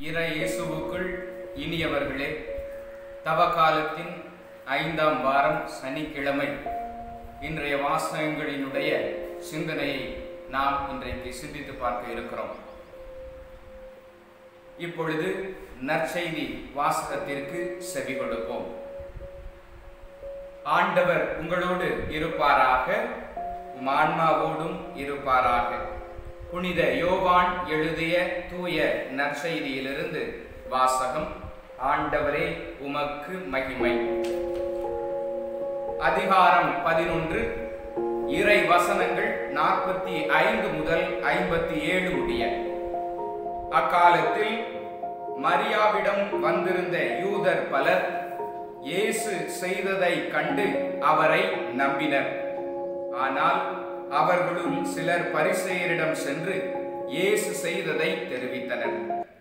இற இயேசுவுக்குள் இனியவர்களே தவக்காலத்தின் ஐந்தாம் வாரம் சனிக்கிழமை இன்றைய வாசகங்களினுடைய சிந்தனையை நாம் இன்றைக்கு சிந்தித்து பார்க்க இருக்கிறோம் இப்பொழுது நற்செய்தி வாசகத்திற்கு செவி கொடுப்போம் ஆண்டவர் உங்களோடு இருப்பாராக உம் ஆன்மாவோடும் இருப்பாராக புனித யோவான் எழுதிய தூய நற்செய்தியிலிருந்து வாசகம் ஆண்டவரே உமக்கு மகிமை அதிகாரம் பதினொன்று இறை வசனங்கள் நாற்பத்தி ஐந்து முதல் ஐம்பத்தி ஏழு முடிய அக்காலத்தில் மரியாவிடம் வந்திருந்த யூதர் பலர் இயேசு செய்ததை கண்டு அவரை நம்பினர் ஆனால் அவர்களுள் சிலர் பரிசெயரிடம் சென்று இயேசு செய்ததை தெரிவித்தனர்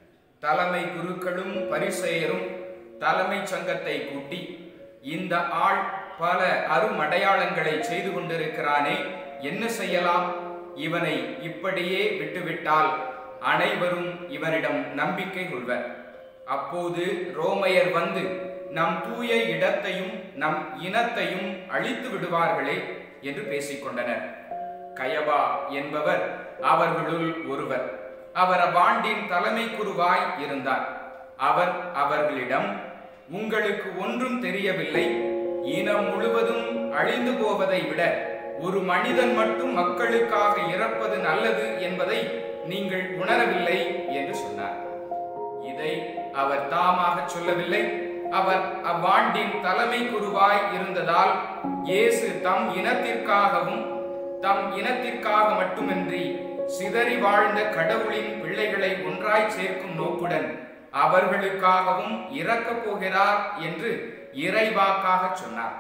தலைமை குருக்களும் பரிசெயரும் தலைமைச் சங்கத்தை கூட்டி இந்த ஆள் பல அருமடையாளங்களை செய்து கொண்டிருக்கிறானே என்ன செய்யலாம் இவனை இப்படியே விட்டுவிட்டால் அனைவரும் இவனிடம் நம்பிக்கை கொள்வர் அப்போது ரோமையர் வந்து நம் தூய இடத்தையும் நம் இனத்தையும் அழித்து விடுவார்களே என்று பேசிக்கொண்டனர் கயபா என்பவர் அவர்களுள் ஒருவர் அவர் அவ்வாண்டின் தலைமை குருவாய் இருந்தார் அவர் அவர்களிடம் உங்களுக்கு ஒன்றும் தெரியவில்லை இனம் முழுவதும் அழிந்து போவதை விட ஒரு மனிதன் மட்டும் மக்களுக்காக இறப்பது நல்லது என்பதை நீங்கள் உணரவில்லை என்று சொன்னார் இதை அவர் தாமாக சொல்லவில்லை அவர் அவ்வாண்டின் தலைமை குருவாய் இருந்ததால் இயேசு தம் இனத்திற்காகவும் தம் இனத்திற்காக மட்டுமின்றி சிதறி வாழ்ந்த கடவுளின் பிள்ளைகளை ஒன்றாய் சேர்க்கும் நோக்குடன் அவர்களுக்காகவும் இறக்கப் போகிறார் என்று இறைவாக்காக சொன்னார்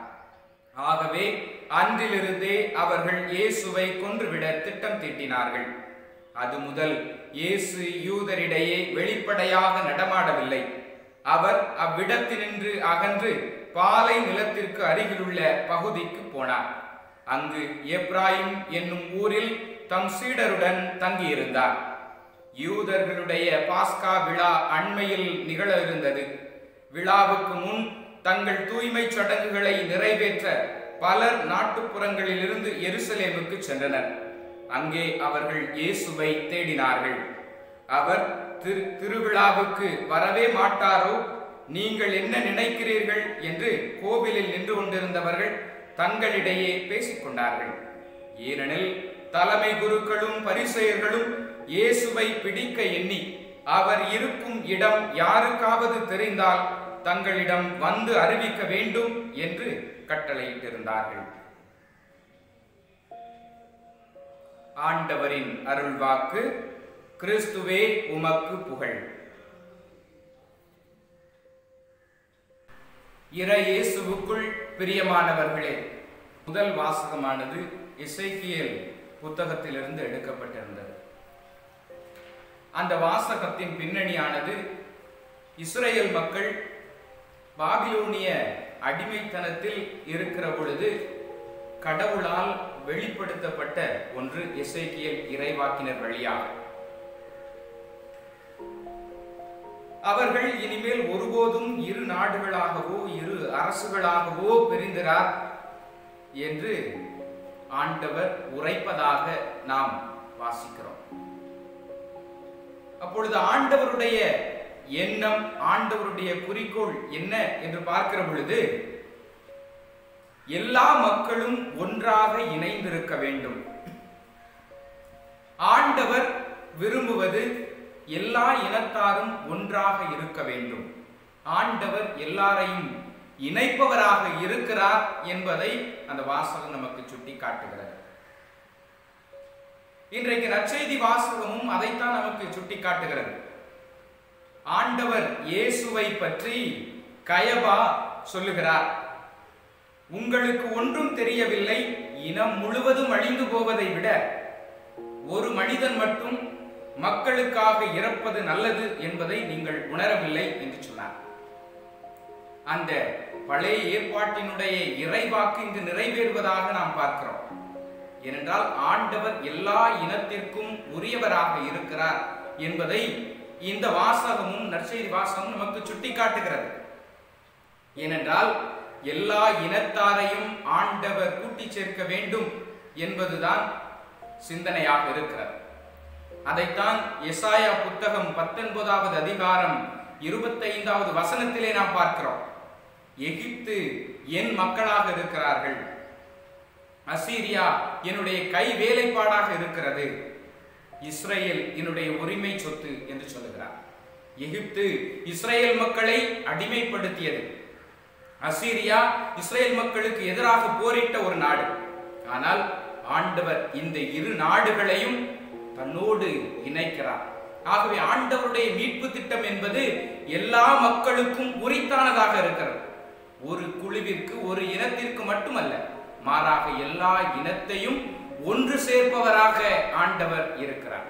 ஆகவே அன்றிலிருந்தே அவர்கள் இயேசுவை கொன்றுவிட திட்டம் தீட்டினார்கள் அது முதல் இயேசு யூதரிடையே வெளிப்படையாக நடமாடவில்லை அவர் அவ்விடத்தினின்று அகன்று பாலை நிலத்திற்கு அருகிலுள்ள பகுதிக்கு போனார் அங்கு எப்ராயிம் என்னும் ஊரில் தம் சீடருடன் தங்கியிருந்தார் யூதர்களுடைய பாஸ்கா விழா அண்மையில் நிகழ இருந்தது விழாவுக்கு முன் தங்கள் தூய்மை சடங்குகளை நிறைவேற்ற பலர் நாட்டுப்புறங்களிலிருந்து எருசலேமுக்கு சென்றனர் அங்கே அவர்கள் இயேசுவை தேடினார்கள் அவர் திரு திருவிழாவுக்கு வரவே மாட்டாரோ நீங்கள் என்ன நினைக்கிறீர்கள் என்று கோவிலில் நின்று கொண்டிருந்தவர்கள் தங்களிடையே பேசிக்கொண்டார்கள் ஏனெனில் தலைமை குருக்களும் பரிசெயர்களும் இயேசுவை பிடிக்க எண்ணி அவர் இருக்கும் இடம் யாருக்காவது தெரிந்தால் தங்களிடம் வந்து அறிவிக்க வேண்டும் என்று கட்டளையிட்டிருந்தார்கள் ஆண்டவரின் அருள்வாக்கு கிறிஸ்துவே உமக்கு புகழ் இறை இயேசுவுக்குள் பிரியமானவர்களே முதல் வாசகமானது இசைக்கியல் புத்தகத்திலிருந்து எடுக்கப்பட்டிருந்தது அந்த வாசகத்தின் பின்னணியானது இஸ்ரேல் மக்கள் பாபிலோனிய அடிமைத்தனத்தில் இருக்கிற பொழுது கடவுளால் வெளிப்படுத்தப்பட்ட ஒன்று எசேக்கியல் இறைவாக்கினர் வழியாக அவர்கள் இனிமேல் ஒருபோதும் இரு நாடுகளாகவோ இரு அரசுகளாகவோ பிரிந்திரார் என்று ஆண்டவர் உரைப்பதாக நாம் வாசிக்கிறோம் அப்பொழுது ஆண்டவருடைய எண்ணம் ஆண்டவருடைய குறிக்கோள் என்ன என்று பார்க்கிற பொழுது எல்லா மக்களும் ஒன்றாக இணைந்திருக்க வேண்டும் ஆண்டவர் விரும்புவது எல்லா இனத்தாரும் ஒன்றாக இருக்க வேண்டும் ஆண்டவர் எல்லாரையும் இணைப்பவராக இருக்கிறார் என்பதை அந்த வாசகம் நமக்கு சுட்டி காட்டுகிறது இன்றைக்கு நற்செய்தி வாசகமும் அதைத்தான் நமக்கு சுட்டி காட்டுகிறது ஆண்டவர் இயேசுவை பற்றி கயபா சொல்லுகிறார் உங்களுக்கு ஒன்றும் தெரியவில்லை இனம் முழுவதும் அழிந்து போவதை விட ஒரு மனிதன் மட்டும் மக்களுக்காக இறப்பது நல்லது என்பதை நீங்கள் உணரவில்லை என்று சொன்னார் அந்த பழைய ஏற்பாட்டினுடைய இறைவாக்கு இங்கு நிறைவேறுவதாக நாம் பார்க்கிறோம் ஏனென்றால் ஆண்டவர் எல்லா இனத்திற்கும் உரியவராக இருக்கிறார் என்பதை இந்த வாசகமும் நற்செய்தி வாசகமும் நமக்கு சுட்டி காட்டுகிறது ஏனென்றால் எல்லா இனத்தாரையும் ஆண்டவர் கூட்டி சேர்க்க வேண்டும் என்பதுதான் சிந்தனையாக இருக்கிறது அதைத்தான் எசாயா புத்தகம் பத்தொன்பதாவது அதிகாரம் இருபத்தைந்தாவது வசனத்திலே நாம் பார்க்கிறோம் எகிப்து என் மக்களாக இருக்கிறார்கள் அசீரியா என்னுடைய கை வேலைப்பாடாக இருக்கிறது இஸ்ரேல் என்னுடைய உரிமை சொத்து என்று சொல்லுகிறார் எகிப்து இஸ்ரேல் மக்களை அடிமைப்படுத்தியது அசீரியா இஸ்ரேல் மக்களுக்கு எதிராக போரிட்ட ஒரு நாடு ஆனால் ஆண்டவர் இந்த இரு நாடுகளையும் தன்னோடு இணைக்கிறார் ஆகவே ஆண்டவருடைய மீட்பு திட்டம் என்பது எல்லா மக்களுக்கும் உரித்தானதாக இருக்கிறது ஒரு குழுவிற்கு ஒரு இனத்திற்கு மட்டுமல்ல மாறாக எல்லா இனத்தையும் ஒன்று சேர்ப்பவராக ஆண்டவர் இருக்கிறார்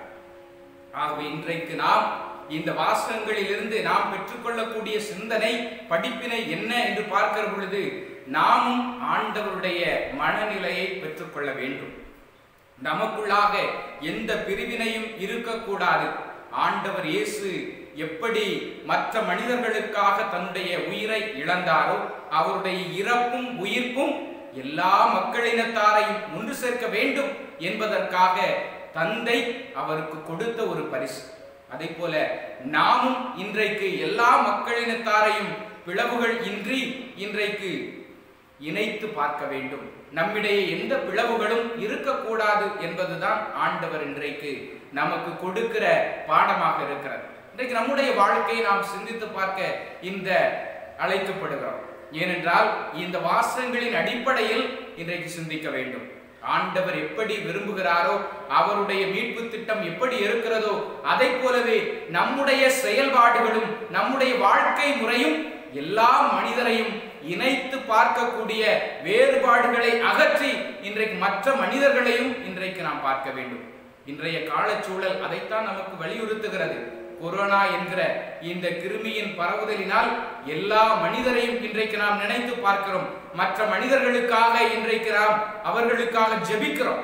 ஆகவே இன்றைக்கு நாம் இந்த வாசகங்களிலிருந்து நாம் பெற்றுக்கொள்ளக்கூடிய சிந்தனை படிப்பினை என்ன என்று பார்க்கிற பொழுது நாமும் ஆண்டவருடைய மனநிலையை பெற்றுக்கொள்ள வேண்டும் நமக்குள்ளாக எந்த பிரிவினையும் இருக்கக்கூடாது ஆண்டவர் இயேசு எப்படி மற்ற மனிதர்களுக்காக தன்னுடைய உயிரை இழந்தாரோ அவருடைய இறப்பும் உயிர்ப்பும் எல்லா மக்களினத்தாரையும் ஒன்று சேர்க்க வேண்டும் என்பதற்காக தந்தை அவருக்கு கொடுத்த ஒரு பரிசு அதே போல நாமும் இன்றைக்கு எல்லா மக்களினத்தாரையும் பிளவுகள் இன்றி இன்றைக்கு இணைத்து பார்க்க வேண்டும் நம்மிடையே எந்த பிளவுகளும் இருக்கக்கூடாது என்பதுதான் ஆண்டவர் இன்றைக்கு நமக்கு கொடுக்கிற பாடமாக இருக்கிறது இன்றைக்கு நம்முடைய வாழ்க்கையை நாம் சிந்தித்து பார்க்க இந்த அழைக்கப்படுகிறோம் ஏனென்றால் இந்த வாசகங்களின் அடிப்படையில் இன்றைக்கு சிந்திக்க வேண்டும் ஆண்டவர் எப்படி விரும்புகிறாரோ அவருடைய மீட்பு திட்டம் எப்படி இருக்கிறதோ அதை போலவே நம்முடைய செயல்பாடுகளும் நம்முடைய வாழ்க்கை முறையும் எல்லா மனிதரையும் இணைத்து பார்க்கக்கூடிய வேறுபாடுகளை அகற்றி இன்றைக்கு மற்ற மனிதர்களையும் இன்றைக்கு நாம் பார்க்க வேண்டும் இன்றைய காலச்சூழல் அதைத்தான் நமக்கு வலியுறுத்துகிறது கொரோனா என்கிற இந்த கிருமியின் பரவுதலினால் எல்லா மனிதரையும் இன்றைக்கு நாம் நினைத்து பார்க்கிறோம் மற்ற மனிதர்களுக்காக இன்றைக்கு நாம் அவர்களுக்காக ஜெபிக்கிறோம்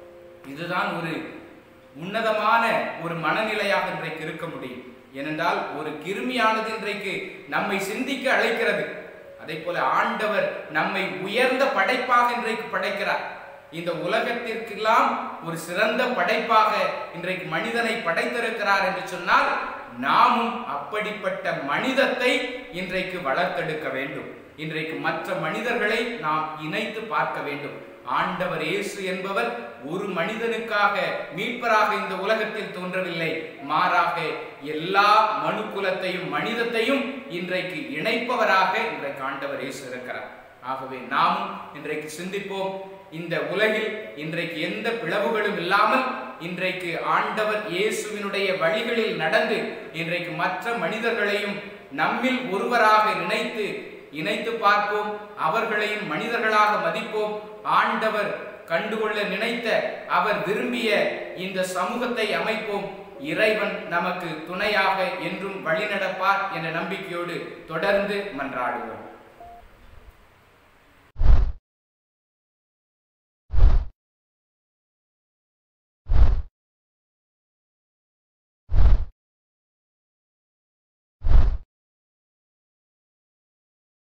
இதுதான் ஒரு உன்னதமான ஒரு மனநிலையாக இன்றைக்கு இருக்க முடியும் ஏனென்றால் ஒரு கிருமியானது இன்றைக்கு நம்மை சிந்திக்க அழைக்கிறது அதே போல ஆண்டவர் நம்மை உயர்ந்த படைப்பாக இன்றைக்கு படைக்கிறார் இந்த உலகத்திற்கெல்லாம் ஒரு சிறந்த படைப்பாக இன்றைக்கு மனிதனை படைத்திருக்கிறார் என்று சொன்னால் நாமும் அப்படிப்பட்ட மனிதத்தை இன்றைக்கு வளர்த்தெடுக்க வேண்டும் இன்றைக்கு மற்ற மனிதர்களை நாம் இணைத்து பார்க்க வேண்டும் ஆண்டவர் இயேசு என்பவர் ஒரு மனிதனுக்காக மீட்பராக இந்த உலகத்தில் தோன்றவில்லை மாறாக எல்லா மனு குலத்தையும் மனிதத்தையும் இன்றைக்கு இணைப்பவராக இன்றைக்கு ஆண்டவர் இயேசு இருக்கிறார் ஆகவே நாமும் இன்றைக்கு சிந்திப்போம் இந்த உலகில் இன்றைக்கு எந்த பிளவுகளும் இல்லாமல் இன்றைக்கு ஆண்டவர் இயேசுவினுடைய வழிகளில் நடந்து இன்றைக்கு மற்ற மனிதர்களையும் நம்மில் ஒருவராக நினைத்து இணைத்து பார்ப்போம் அவர்களையும் மனிதர்களாக மதிப்போம் ஆண்டவர் கண்டுகொள்ள நினைத்த அவர் விரும்பிய இந்த சமூகத்தை அமைப்போம் இறைவன் நமக்கு துணையாக என்றும் வழிநடப்பார் என்ற நம்பிக்கையோடு தொடர்ந்து மன்றாடுவோம்